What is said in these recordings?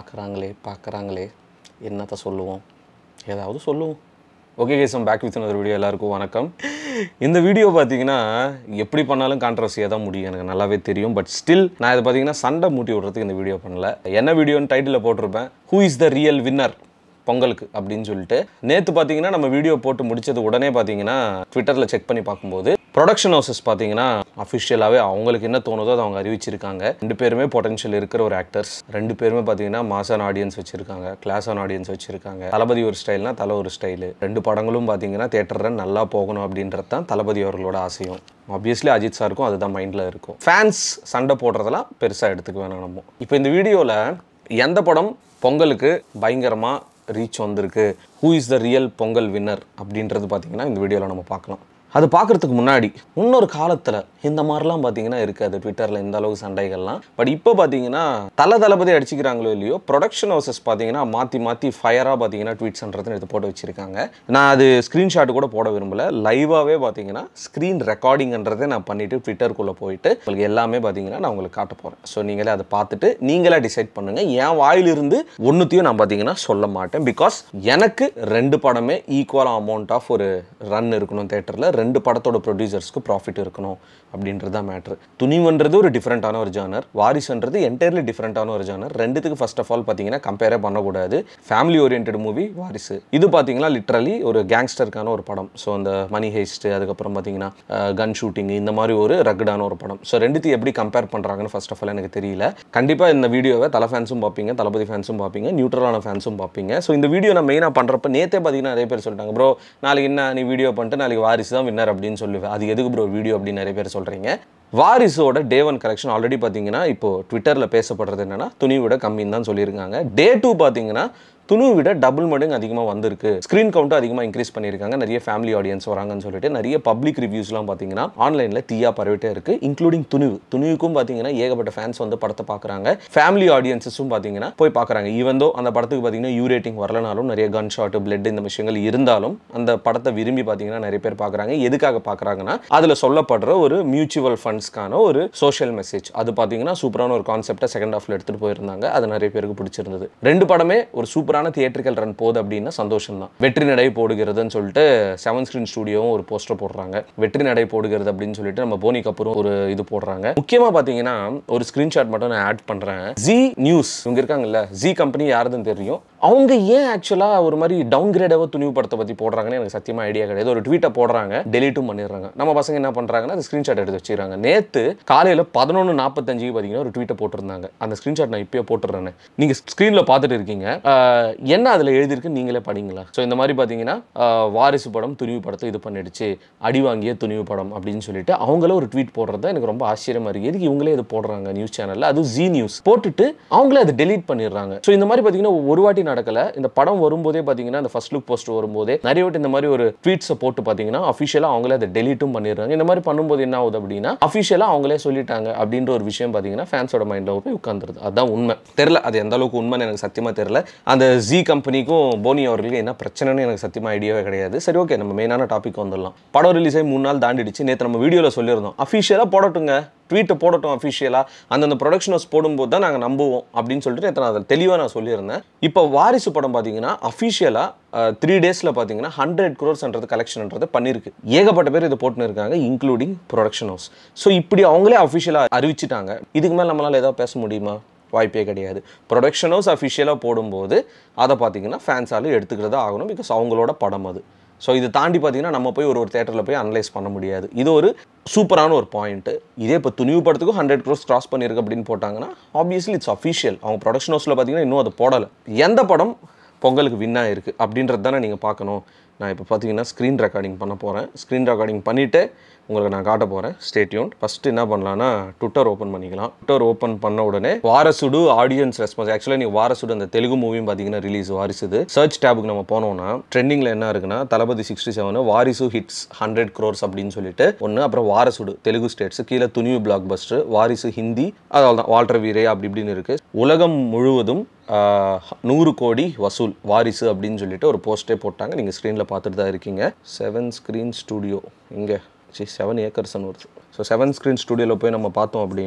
பார்க்குறாங்களே பார்க்குறாங்களே என்னத்த சொல்லுவோம் ஏதாவது சொல்லுவோம் ஓகே கேசம் பேக் வித் ஒரு வீடியோ எல்லாருக்கும் வணக்கம் இந்த வீடியோ பார்த்தீங்கன்னா எப்படி பண்ணாலும் கான்ட்ரவர்சியாக தான் முடியும் எனக்கு நல்லாவே தெரியும் பட் ஸ்டில் நான் இதை பார்த்தீங்கன்னா சண்டை மூட்டி விடுறதுக்கு இந்த வீடியோ பண்ணல என்ன வீடியோன்னு டைட்டில் போட்டிருப்பேன் who is the real winner பொங்கலுக்கு அப்படின்னு சொல்லிட்டு நேற்று பார்த்தீங்கன்னா நம்ம வீடியோ போட்டு முடிச்சது உடனே பார்த்தீங்கன்னா ட்விட்டரில் செக் பண்ணி பார்க்கும்போது ப்ரொடக்ஷன் ஹவுசஸ் பார்த்தீங்கன்னா அஃபிஷியலாகவே அவங்களுக்கு என்ன தோணுதோ அதை அவங்க அறிவிச்சிருக்காங்க ரெண்டு பேருமே பொட்டன்ஷியல் இருக்கிற ஒரு ஆக்டர்ஸ் ரெண்டு பேருமே பார்த்தீங்கன்னா மாசான ஆடியன்ஸ் வச்சிருக்காங்க கிளாஸ் ஆன் ஆடியன்ஸ் வச்சிருக்காங்க தளபதி ஒரு ஸ்டைல்னா தலை ஒரு ஸ்டைலு ரெண்டு படங்களும் பார்த்தீங்கன்னா தேட்டரில் நல்லா போகணும் அப்படின்றது தான் தளபதி அவர்களோட ஆசையும் ஆப்வியஸ்லி அஜித் சாருக்கும் அதுதான் மைண்டில் இருக்கும் ஃபேன்ஸ் சண்டை போடுறதெல்லாம் பெருசாக எடுத்துக்க வேணாம் நம்ம இப்போ இந்த வீடியோவில் எந்த படம் பொங்கலுக்கு பயங்கரமாக ரீச் வந்திருக்கு who is the real Pongal winner அப்படின்றது பார்த்தீங்கன்னா இந்த வீடியோவில் நம்ம பார்க்கலாம் அது பார்க்குறதுக்கு முன்னாடி இன்னொரு காலத்தில் இந்த மாதிரிலாம் பார்த்தீங்கன்னா இருக்காது ட்விட்டரில் இந்த அளவுக்கு சண்டைகள்லாம் பட் இப்போ பார்த்தீங்கன்னா தலை தளபதி அடிச்சுக்கிறாங்களோ இல்லையோ ப்ரொடக்ஷன் ஹவுசஸ் பார்த்தீங்கன்னா மாற்றி மாற்றி ஃபயராக பார்த்தீங்கன்னா ட்வீட்ஸ்ன்றது எடுத்து போட்டு வச்சுருக்காங்க நான் அது ஸ்க்ரீன்ஷாட் கூட போட விரும்பல லைவாகவே பார்த்தீங்கன்னா ஸ்க்ரீன் ரெக்கார்டிங்ன்றதை நான் பண்ணிவிட்டு ட்விட்டருக்குள்ளே போயிட்டு உங்களுக்கு எல்லாமே பார்த்தீங்கன்னா நான் உங்களுக்கு காட்ட போகிறேன் ஸோ நீங்களே அதை பார்த்துட்டு நீங்களே டிசைட் பண்ணுங்கள் என் வாயிலிருந்து ஒன்றுத்தையும் நான் பார்த்தீங்கன்னா சொல்ல மாட்டேன் பிகாஸ் எனக்கு ரெண்டு படமே ஈக்குவல் அமௌண்ட் ஆஃப் ஒரு ரன் இருக்கணும் தேட்டரில் ரெண்டு படத்தோட ப்ரொடியூசர்ஸ்க்கு ப்ராஃபிட் இருக்கணும் அப்படின்றது தான் மேட்ரு துணிவுன்றது ஒரு டிஃப்ரெண்ட்டான ஒரு ஜானர் வாரிசுன்றது என்டையர்லி டிஃப்ரெண்ட்டான ஒரு ஜானர் ரெண்டுத்துக்கு ஃபர்ஸ்ட் ஆஃப் ஆல் பார்த்தீங்கன்னா கம்பேரே பண்ணக்கூடாது ஃபேமிலி ஓரியன்ட் மூவி வாரிசு இது பார்த்தீங்கன்னா லிட்ரலி ஒரு கேங்ஸ்டருக்கான ஒரு படம் ஸோ அந்த மணி ஹேஸ்ட் அதுக்கப்புறம் பார்த்தீங்கன்னா கன் ஷூட்டிங் இந்த மாதிரி ஒரு ரக்கடான ஒரு படம் ஸோ ரெண்டுத்தையும் எப்படி கம்பேர் பண்ணுறாங்கன்னு ஃபர்ஸ்ட் ஆஃப் ஆல் எனக்கு தெரியல கண்டிப்பாக இந்த வீடியோவை தலை ஃபேன்ஸும் பார்ப்பீங்க தளபதி ஃபேன்ஸும் பார்ப்பீங்க நியூட்ரலான ஃபேன்ஸும் பார்ப்பீங்க ஸோ இந்த வீடியோ நான் மெயினாக பண்ணுறப்ப நேற்றே பார்த்தீங்கன்னா நிறைய பேர் சொல்லிட்டாங்க ப்ரோ நாளைக்கு என்ன நீ வீடியோ பண்ணிட்டு நாளைக்கு வாரிசு தான் வின்னர் அப்படின்னு சொல்லுவேன் அது எதுக்கு ப்ரோ வீடியோ அப்படின்னு நிறைய பேர் சொல்கிறீங்க வாரிசோட டே ஒன் கலெக்ஷன் ஆல்ரெடி பார்த்தீங்கன்னா இப்போ ட்விட்டரில் பேசப்படுறது என்னன்னா துணி விட கம்மின்னு தான் சொல்லியிருக்காங்க டே டூ பார்த்தீங்கன்னா துணு விட டபுள் மடங்கு அதிகமாக வந்திருக்கு ஸ்க்ரீன் கவுண்ட்டும் அதிகமாக இன்க்ரீஸ் பண்ணியிருக்காங்க நிறைய ஃபேமிலி ஆடியன்ஸ் வராங்கன்னு சொல்லிட்டு நிறைய பப்ளிக் ரிவ்யூஸ்லாம் பார்த்தீங்கன்னா ஆன்லைனில் தீயா பரவிட்டே இருக்கு இன்க்ளூடிங் துணிவு துணிவுக்கும் பார்த்தீங்கன்னா ஏகப்பட்ட ஃபேன்ஸ் வந்து படத்தை பார்க்குறாங்க ஃபேமிலி ஆடியன்ஸஸும் பார்த்தீங்கன்னா போய் பார்க்குறாங்க ஈவந்தோ அந்த படத்துக்கு பார்த்தீங்கன்னா யூ ரேட்டிங் வரலனாலும் நிறைய கன் ஷாட் பிளட் இந்த விஷயங்கள் இருந்தாலும் அந்த படத்தை விரும்பி பார்த்தீங்கன்னா நிறைய பேர் பார்க்குறாங்க எதுக்காக பார்க்குறாங்கன்னா அதில் சொல்லப்படுற ஒரு மியூச்சுவல் ஃபண்ட்ஸ்க்கான ஒரு சோஷியல் மெசேஜ் அது பார்த்தீங்கன்னா சூப்பரான ஒரு கான்செப்டை செகண்ட் ஹாஃப்ல எடுத்துகிட்டு போயிருந்தாங்க அது நிறைய பேருக்கு பிடிச்சிருந்தது ரெண்டு படமே ஒரு சூப்பரான தியேட்டரிக்கல் ரன் போகுது அப்படின்னா சந்தோஷம் தான் வெற்றி நடை போடுகிறதுன்னு சொல்லிட்டு செவன் ஸ்கிரீன் ஸ்டுடியோவும் ஒரு போஸ்டர் போடுறாங்க வெற்றி நடை போடுகிறது அப்படின்னு சொல்லிட்டு நம்ம போனி கபூரும் ஒரு இது போடுறாங்க முக்கியமா பார்த்தீங்கன்னா ஒரு ஸ்கிரீன்ஷாட் மட்டும் நான் ஆட் பண்றேன் ஜி நியூஸ் இவங்க இருக்காங்கல்ல ஜி கம்பெனி யாருதுன்னு தெரியும் அவங்க ஏன் ஆக்சுவலாக ஒரு மாதிரி டவுன் கிரேடாக துணிவு படத்தை பற்றி போடுறாங்கன்னு எனக்கு சத்தியமாக ஐடியா கிடையாது ஒரு ட்வீட்டை போடுறாங்க டெலிட்டும் பண்ணிடுறாங்க நம்ம பசங்க என்ன பண்ணுறாங்கன்னா அந்த ஸ்க்ரீன்ஷாட் எடுத்து வச்சுக்கிறாங்க நேற்று காலையில் பதினொன்று நாற்பத்தஞ்சுக்கு பார்த்தீங்கன்னா ஒரு ட்வீட்டை போட்டிருந்தாங்க அந்த ஸ்க்ரீன்ஷாட் நான் இப்போயே போட்டுறேன் நீங்கள் ஸ்க்ரீனில் பார்த்துட்டு இருக்கீங்க ஆஹ் என்ன அதில் எழுதியிருக்கு நீங்களே படிங்களா ஸோ இந்த மாதிரி பார்த்தீங்கன்னா ஆஹ் வாரிசு படம் துணிவு படத்தை இது பண்ணிடுச்சு அடி வாங்கிய துணிவு படம் அப்படின்னு சொல்லிட்டு அவங்களே ஒரு ட்வீட் போடுறது எனக்கு ரொம்ப ஆச்சரியமா இருக்கு எதுக்கு இவங்களே இது போடுறாங்க நியூஸ் சேனலில் அது ஜி நியூஸ் போட்டுட்டு அவங்களே அதை டெலீட் பண்ணிடுறாங்க ஸோ இந்த மாதிரி பார்த்தீங்கன்னா ஒரு வாட்டி நடக்கல இந்த படம் வரும்போதே பார்த்தீங்கன்னா அந்த ஃபர்ஸ்ட் லுக் போஸ்ட் வரும்போதே நிறைய வாட்டி இந்த மாதிரி ஒரு ட்வீட்ஸை போட்டு பார்த்தீங்கன்னா அஃபிஷியலாக அவங்களே அதை டெலீட்டும் பண்ணிடுறாங்க இந்த மாதிரி பண்ணும்போது என்ன ஆகுது அப்படின்னா அஃபிஷியலாக அவங்களே சொல்லிட்டாங்க அப்படின்ற ஒரு விஷயம் பார்த்தீங்கன்னா ஃபேன்ஸோட மைண்டில் போய் உட்காந்துருது அதுதான் உண்மை தெரில அது எந்த அளவுக்கு உண்மைன்னு எனக்கு சத்தியமாக தெரில அந்த ஜி கம்பெனிக்கும் போனி அவர்களுக்கும் என்ன பிரச்சனைன்னு எனக்கு சத்தியமாக ஐடியாவே கிடையாது சரி ஓகே நம்ம மெயினான டாபிக் வந்துடலாம் படம் ரிலீஸ் ஆகி மூணு நாள் தாண்டிடுச்சு நேற்று நம்ம வீடியோவில் சொல்லியிருந்தோம் அஃபிஷியலாக போடட்டுங்க ட்வீட்டை போடட்டும் அஃபிஷியலாக அந்தந்த ப்ரொடக்ஷன் ஹவுஸ் போடும்போது தான் நாங்கள் நம்புவோம் அப்படின்னு சொல்லிட்டு நேற்று நான் அதில் தெளிவாக நான் சொல்லியிருந்தேன் இப்போ வாரிசு படம் பார்த்தீங்கன்னா அஃபிஷியலாக த்ரீ டேஸில் பார்த்தீங்கன்னா ஹண்ட்ரட் க்ரோர்ஸ்ன்றது கலெக்ஷன்ன்றது பண்ணியிருக்கு ஏகப்பட்ட பேர் இதை போட்டுன்னு இருக்காங்க இன்க்ளூடிங் ப்ரொடக்ஷன் ஹவுஸ் ஸோ இப்படி அவங்களே அஃபிஷியலாக அறிவிச்சிட்டாங்க இதுக்கு மேலே நம்மளால் ஏதாவது பேச முடியுமா வாய்ப்பே கிடையாது ப்ரொடக்ஷன் ஹவுஸ் அஃபிஷியலாக போடும்போது அதை பார்த்தீங்கன்னா ஃபேன்ஸாலும் எடுத்துக்கிறதா ஆகணும் பிகாஸ் அவங்களோட படம் அது ஸோ இது தாண்டி பார்த்தீங்கன்னா நம்ம போய் ஒரு ஒரு தேட்டரில் போய் அனலைஸ் பண்ண முடியாது இது ஒரு சூப்பரான ஒரு பாயிண்ட்டு இதே இப்போ துணிவு படத்துக்கும் ஹண்ட்ரட் க்ரோஸ் கிராஸ் பண்ணியிருக்கு அப்படின்னு போட்டாங்கன்னா ஆப்வியஸ்லி இட்ஸ் அஃபிஷியல் அவங்க ப்ரொடக்ஷன் ஹவுஸில் பார்த்தீங்கன்னா இன்னும் அதை போடலை எந்த படம் பொங்கலுக்கு வின் ஆயிருக்கு அப்படின்றது தானே நீங்கள் பார்க்கணும் நான் இப்போ பார்த்தீங்கன்னா ஸ்க்ரீன் ரெக்கார்டிங் பண்ண போகிறேன் ஸ்க்ரீன் ரெக்கார்டிங் பண்ணிவிட்டு உங்களுக்கு நான் காட்ட போகிறேன் ஸ்டேட்யூன் ஃபஸ்ட்டு என்ன பண்ணலாம்னா ட்விட்டர் ஓப்பன் பண்ணிக்கலாம் ட்விட்டர் ஓப்பன் பண்ண உடனே வாரசுடு ஆடியன்ஸ் ரெஸ்பான்ஸ் ஆக்சுவலாக நீ வாரசுடு அந்த தெலுங்கு மூவியும் பார்த்தீங்கன்னா ரிலீஸ் வாரிசுது சர்ச் டேபுக்கு நம்ம போனோம்னா ட்ரெண்டிங்கில் என்ன இருக்குன்னா Thalapathy sixty seven Varisu hits hundred crores அப்படின்னு சொல்லிட்டு ஒன்று அப்புறம் வாரசுடு தெலுங்கு ஸ்டேட்ஸ் கீழே துணிவு பிளாக் பஸ்டர் வாரிசு ஹிந்தி அதாவது தான் வால்டர் வீரே அப்படி இப்படின்னு இருக்குது உலகம் முழுவதும் ஆஹ், நூறு கோடி வசூல் வாரிசு அப்படின்னு சொல்லிட்டு ஒரு போஸ்டே போட்டாங்க நீங்கள் ஸ்க்ரீனில் பார்த்துட்டு தான் இருக்கீங்க செவன் ஸ்க்ரீன் ஸ்டூடியோ இங்கே சி செவன் ஏக்கர்ஸ்னு வருது ஸோ செவன் ஸ்க்ரீன் ஸ்டூடியோவில் போய் நம்ம பார்த்தோம் அப்படின்னா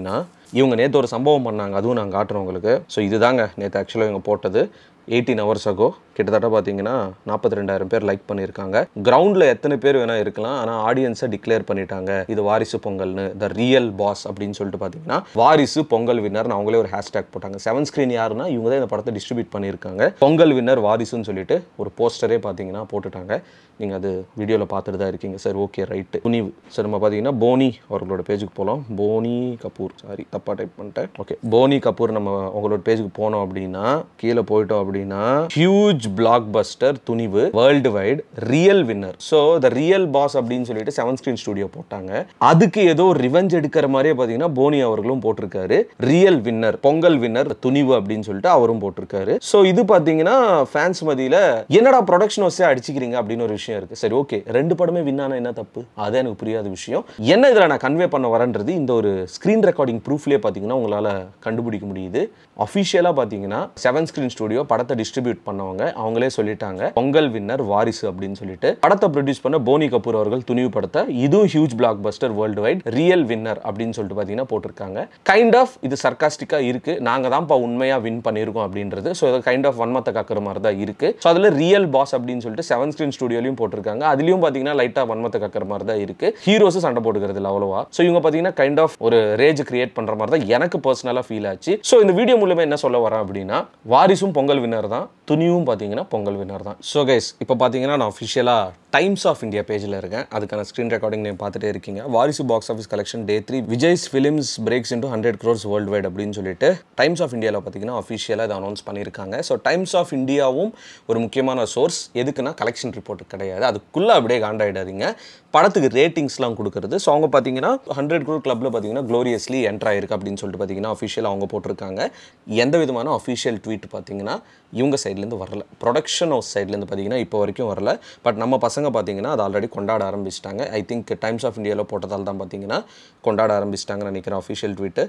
இவங்க நேற்று ஒரு சம்பவம் பண்ணாங்க அதுவும் நான் காட்டுறேன் உங்களுக்கு ஸோ இதுதாங்க நேற்று ஆக்சுவலாக இவங்க போட்டது எயிட்டீன் ஹவர்ஸ் அகோ கிட்டத்தட்ட பார்த்தீங்கன்னா நாற்பத்தி ரெண்டாயிரம் பேர் லைக் பண்ணியிருக்காங்க கிரவுண்டில் எத்தனை பேர் வேணால் இருக்கலாம் ஆனால் ஆடியன்ஸை டிக்ளேர் பண்ணிட்டாங்க இது வாரிசு பொங்கல்னு த ரியல் பாஸ் அப்படின்னு சொல்லிட்டு பார்த்தீங்கன்னா வாரிசு பொங்கல் வின்னர் அவங்களே ஒரு ஹேஷ்டேக் போட்டாங்க செவன் ஸ்க்ரீன் யாருன்னா இவங்க தான் இந்த படத்தை டிஸ்ட்ரிபியூட் பண்ணியிருக்காங்க பொங்கல் வின்னர் வாரிசுன்னு சொல்லிட்டு ஒரு போஸ்டரே பார்த்தீங்கன்னா போட்டுட்டாங்க நீங்கள் அது வீடியோவில் பார்த்துட்டு தான் இருக்கீங்க sir okay right Thunivu sir நம்ம பார்த்தீங்கன்னா போனி அவர்களோட பேஜுக்கு போகலாம் போனி கபூர் சாரி தப்பாக டைப் பண்ணிட்டேன் ஓகே போனி கபூர் நம்ம உங்களோட பேஜுக்கு போனோம் அப்படின்னா கீழே போயிட்டோம் அப்படின்னா huge blockbuster Thunivu worldwide real winner so the real boss அப்படின்னு சொல்லிட்டு செவன் ஸ்க்ரீன் ஸ்டுடியோ போட்டாங்க அதுக்கு ஏதோ ரிவெஞ்ச் எடுக்கிற மாதிரியே பார்த்தீங்கன்னா போனி அவர்களும் போட்டிருக்காரு real winner Pongal winner Thunivu அப்படின்னு சொல்லிட்டு அவரும் போட்டிருக்காரு ஸோ இது பார்த்தீங்கன்னா ஃபேன்ஸ் மதியில் என்னடா ப்ரொடக்ஷன் வசே அடிச்சுக்கிறீங்க அப்படின்னு ஒரு விஷயம் இருக்கு சரி ஓகே ரெண்டு படமே வின் ஆனா என்ன தப்பு அது எனக்கு புரியாத விஷயம் என்ன இதில் நான் கன்வே பண்ண வரேன்றது இந்த ஒரு ஸ்க்ரீன் ரெக்கார்டிங் ப்ரூஃப்லேயே பார்த்தீங்கன்னா உங்களால் கண்டுபிடிக்க முடியுது அஃபிஷியலாக பார்த்தீங்கன்னா செவன் ஸ்க்ரீன் ஸ்டுடியோ படத்தை டிஸ்ட்ரிபியூட் பண்ணவங்க அவங்களே சொல்லிட்டாங்க பொங்கல் வின்னர் வாரிசு அப்படின்னு சொல்லிட்டு படத்தை ப்ரொடியூஸ் பண்ண போனி கபூர் அவர்கள் துணிவு படத்தை இதுவும் huge blockbuster worldwide real winner அப்படின்னு சொல்லிட்டு பார்த்தீங்கன்னா போட்டிருக்காங்க கைண்ட் ஆஃப் இது சர்க்காஸ்டிக்காக இருக்கு நாங்கள் தான்ப்பா உண்மையாக வின் பண்ணியிருக்கோம் அப்படின்றது ஸோ இது கைண்ட் ஆஃப் வன்மத்தை காக்கிற மாதிரி தான் இருக்கு ஸோ அதில் ரியல் பாஸ் அப்படின்னு சொல்லிட்டு செவன் ஸ்க்ரீன் ஸ்டுடியோலையும் போட்டிருக்காங்க அதுலயும் பார்த்தீங்கன்னா லைட்டாக வன்மத்தை காக்கிற மாதிரி தான் இருக்கு ஹீரோஸும் சண்டை போட்டுக்கிறது இல்லை அவ்வளோவா ஸோ இவங்க பார்த்தீங்கன்னா கைண்ட் ஆஃப் ஒரு ரேஜ் கிரியேட் பண்ணுற மாதிரி தான் எனக்கு பர்சனலாக ஃபீல் ஆச்சு ஸோ இந்த வீடியோ மூலமா என்ன சொல்ல வரேன் அப்படின்னா வாரிசும் பொங்கல் வின்னர் தான் துணிவும் பார்த்தீங்கன்னா பொங்கல் வின்னர் தான் ஸோ கைஸ் இப்போ பார்த்தீங்கன்னா நான் அஃபிஷியலாக டைம்ஸ் ஆஃப் இந்தியா பேஜில் இருக்கேன் அதுக்கான ஸ்க்ரீன் ரெக்கார்டிங் நீங்கள் பார்த்துட்டே இருக்கீங்க Varisu box office collection day three Vijay's films breaks into hundred crores worldwide அப்படின்னு சொல்லிட்டு டைம்ஸ் ஆஃப் இந்தியாவில் பார்த்தீங்கன்னா அஃபிஷியலாக இதை அனௌன்ஸ் பண்ணியிருக்காங்க ஸோ டைம்ஸ் ஆஃப் இந்தியாவும் ஒரு முக்கியமான சோர்ஸ் எதுக்குன்னா கலெக்ஷன் ரிப்போர்ட் கிடையாது அதுக்குள்ளே அப்படியே காண்டாயிடாதீங்க படத்துக்கு ரேட்டிங்ஸ்லாம் கொடுக்குறது ஸோ அவங்க பார்த்தீங்கன்னா ஹண்ட்ரட் க்ரோர் கிளப்பில் பார்த்தீங்கன்னா க்ளோரியஸ்லி என்ட்ரு ஆயிருக்கு அப்படின்னு சொல்லிட்டு பார்த்தீங்கன்னா அஃபிஷியல் அவங்க போட்டிருக்காங்க எந்த விதமான அஃபிஷியல் ட்வீட் பார்த்தீங்கன்னா இவங்க சைட்லேருந்து வரல ப்ரொடக்ஷன் ஹவுஸ் சைட்லேருந்து பார்த்தீங்கன்னா இப்போ வரைக்கும் வரல பட் நம்ம பசங்க பார்த்தீங்கன்னா அது ஆல்ரெடி கொண்டாட ஆரம்பிச்சிட்டாங்க ஐ திங்க் டைம்ஸ் ஆஃப் இந்தியாவில் போட்டதால் தான் பார்த்தீங்கன்னா கொண்டாட ஆரம்பிச்சிட்டாங்கன்னு நினைக்கிறேன் அஃபிஷியல் ட்வீட்டு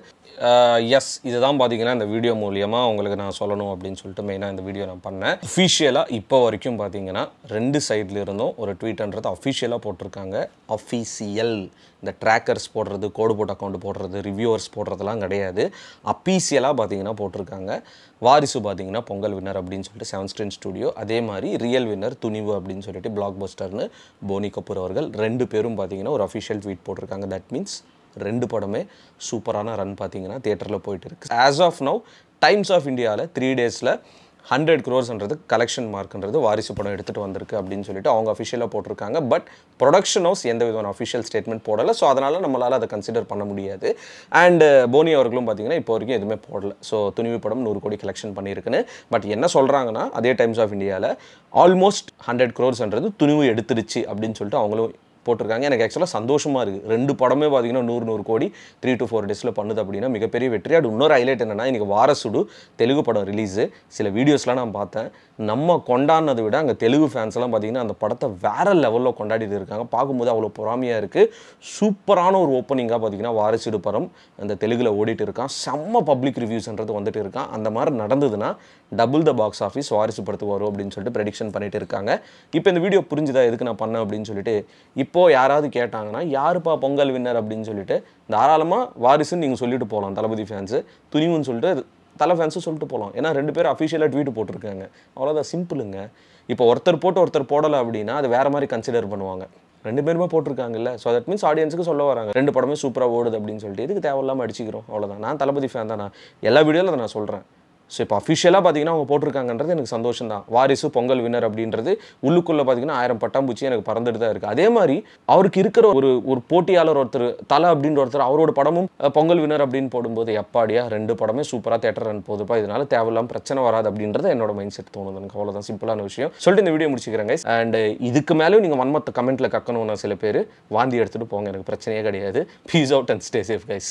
எஸ் இதுதான் பார்த்தீங்கன்னா இந்த வீடியோ மூலியமாக உங்களுக்கு நான் சொல்லணும் அப்படின்னு சொல்லிட்டு மெயினாக இந்த வீடியோ நான் பண்ணேன் அஃபிஷியலாக இப்போ வரைக்கும் பார்த்தீங்கன்னா ரெண்டு சைட்ல இருந்தும் ஒரு ட்வீட்ன்றது அஃபிஷியலாக போட்டிருக்காங்க அஃபீஷியல் இந்த ட்ராக்கர்ஸ் போடுறது கோடு போட் அக்கௌண்ட் போடுறது ரிவ்யூவர்ஸ் போடுறதெல்லாம் கிடையாது அஃபீஷியலாக பார்த்தீங்கன்னா போட்டிருக்காங்க வாரிசு பார்த்தீங்கன்னா பொங்கல் வின்னர் அப்படின்னு சொல்லிட்டு செவன் ஸ்க்ரீன் ஸ்டுடியோ அதே மாதிரி ரியல் வின்னர் துணிவு அப்படின்னு சொல்லிட்டு பிளாக் பஸ்டர்னு போனி கபூர் அவர்கள் ரெண்டு பேரும் பார்த்தீங்கன்னா ஒரு அஃபிஷியல் ட்வீட் போட்டிருக்காங்க தட் மீன்ஸ் ரெண்டு படமே சூப்பரான ரன் பார்த்தீங்கன்னா தியேட்டரில் போயிட்டு இருக்கு as of now Times of இந்தியாவில் த்ரீ டேஸில் ஹண்ட்ரட் க்ரோர்ஸ்ன்றது கலெக்ஷன் மார்க்ன்றது வாரிசு படம் எடுத்துகிட்டு வந்திருக்கு அப்படின்னு சொல்லிட்டு அவங்க அஃபிஷியலாக போட்டிருக்காங்க பட் ப்ரொடக்ஷன் ஹவுஸ் எந்த விதமான அஃபிஷியல் ஸ்டேட்மெண்ட் போடலை ஸோ அதனால் நம்மளால் அதை கன்சிடர் பண்ண முடியாது அண்ட் போனி அவர்களும் பார்த்தீங்கன்னா இப்போ வரைக்கும் எதுவுமே போடல ஸோ துணிவு படம் நூறு கோடி கலெக்ஷன் பண்ணியிருக்குன்னு பட் என்ன சொல்கிறாங்கன்னா அதே டைம்ஸ் ஆஃப் இந்தியாவில் ஆல்மோஸ்ட் ஹண்ட்ரட் க்ரோர்ஸ்ன்றது துணிவு எடுத்துருச்சு அப்படின்னு சொல்லிட்டு அவங்களும் போட்டிருக்காங்க எனக்கு ஆக்சுவலாக சந்தோஷமாக இருக்குது ரெண்டு படமே பார்த்தீங்கன்னா நூறு நூறு கோடி த்ரீ டு ஃபோர் டேஸில் பண்ணுது அப்படின்னா மிகப்பெரிய வெற்றி அது இன்னொரு ஹைலைட் என்னன்னா இன்றைக்கி வாரசுடு தெலுங்கு படம் ரிலீஸு சில வீடியோஸ்லாம் நான் பார்த்தேன் நம்ம கொண்டாடினதை விட அங்கே தெலுங்கு ஃபேன்ஸ் எல்லாம் பார்த்தீங்கன்னா அந்த படத்தை வேற லெவலில் கொண்டாடிட்டு இருக்காங்க பார்க்கும்போது அவ்வளோ பொறாமையாக இருக்குது சூப்பரான ஒரு ஓப்பனிங்காக பார்த்தீங்கன்னா வாரிசுடு படம் அந்த தெலுங்கில் ஓடிட்டு இருக்கான் செம்ம பப்ளிக் ரிவ்யூஸ்ன்றது வந்துட்டு இருக்கான் அந்த மாதிரி நடந்ததுன்னா டபுள் த பாக்ஸ் ஆஃபீஸ் வாரிசு படத்துக்கு வரும் அப்படின்னு சொல்லிட்டு ப்ரெடிக்ஷன் பண்ணிட்டு இருக்காங்க இப்போ இந்த வீடியோ புரிஞ்சுதா எதுக்கு நான் பண்ணேன் அப்படின்னு சொல்லிட்டு இப்போது யாராவது கேட்டாங்கன்னா யாருப்பா பொங்கல் வின்னர் அப்படின்னு சொல்லிட்டு தாராளமாக வாரிசுன்னு நீங்கள் சொல்லிட்டு போகலாம் தளபதி ஃபேன்ஸு துணிவுன்னு சொல்லிட்டு தலை ஃபேன்ஸும் சொல்லிட்டு போகலாம் ஏன்னா ரெண்டு பேரும் அஃபிஷியலாக ட்வீட் போட்டிருக்காங்க அவ்வளோதான் சிம்பிளுங்க இப்போ ஒருத்தர் போட்டு ஒருத்தர் போடலை அப்படின்னா அது வேறு மாதிரி கன்சிடர் பண்ணுவாங்க ரெண்டு பேருமே போட்டிருக்காங்கல்ல ஸோ தட் மீன்ஸ் ஆடியன்ஸுக்கு சொல்ல வராங்க ரெண்டு படமே சூப்பராக ஓடுது அப்படின்னு சொல்லிட்டு இதுக்கு தேவையில்லாமல் அடிச்சிக்கிறோம் அவ்வளோதான் நான் தளபதி ஃபேன் தான் நான் எல்லா வீடியோவில் அதை நான் சொல்கிறேன் ஸோ இப்போ அஃபிஷியலாக பார்த்தீங்கன்னா அவங்க போட்டிருக்காங்கன்றது எனக்கு சந்தோஷம் தான் வாரிசு பொங்கல் வின்னர் அப்படின்றது உள்ளுக்குள்ளே பார்த்தீங்கன்னா ஆயிரம் பட்டாம்பூச்சி எனக்கு பறந்துட்டு தான் இருக்குது அதே மாதிரி அவருக்கு இருக்கிற ஒரு ஒரு போட்டியாளர் ஒருத்தர் தலை அப்படின்ற ஒருத்தர் அவரோட படமும் அஹ், பொங்கல் வின்னர் அப்படின்னு போடும்போது எப்பாடியா ரெண்டு படமே சூப்பராக தேட்டர் ரன் போகுதுப்பா இதனால தேவையில்லாம பிரச்சனை வராது அப்படின்றது என்னோட மைண்ட் செட் தோணுது எனக்கு அவ்வளோதான் சிம்பிளான விஷயம் சொல்லிட்டு இந்த வீடியோ முடிச்சுக்கிறேன் guys அண்ட் இதுக்கு மேலேயும் நீங்கள் வன்மத்தை கமெண்ட்டில் கக்கணும்னா சில பேர் வாந்தி எடுத்துகிட்டு போங்க எனக்கு பிரச்சனையே கிடையாது peace out and stay safe guys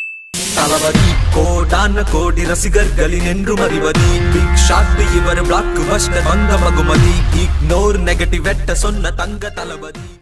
Thalapathy கோடான கோடி ரசிகர்களின் என்றும் அறிவதி பிக் ஷாட் இவர் பிளாக் பஸ்டர் வந்த மகுமதி இக்னோர் நெகட்டிவ் வெட்ட சொன்ன தங்க தளபதி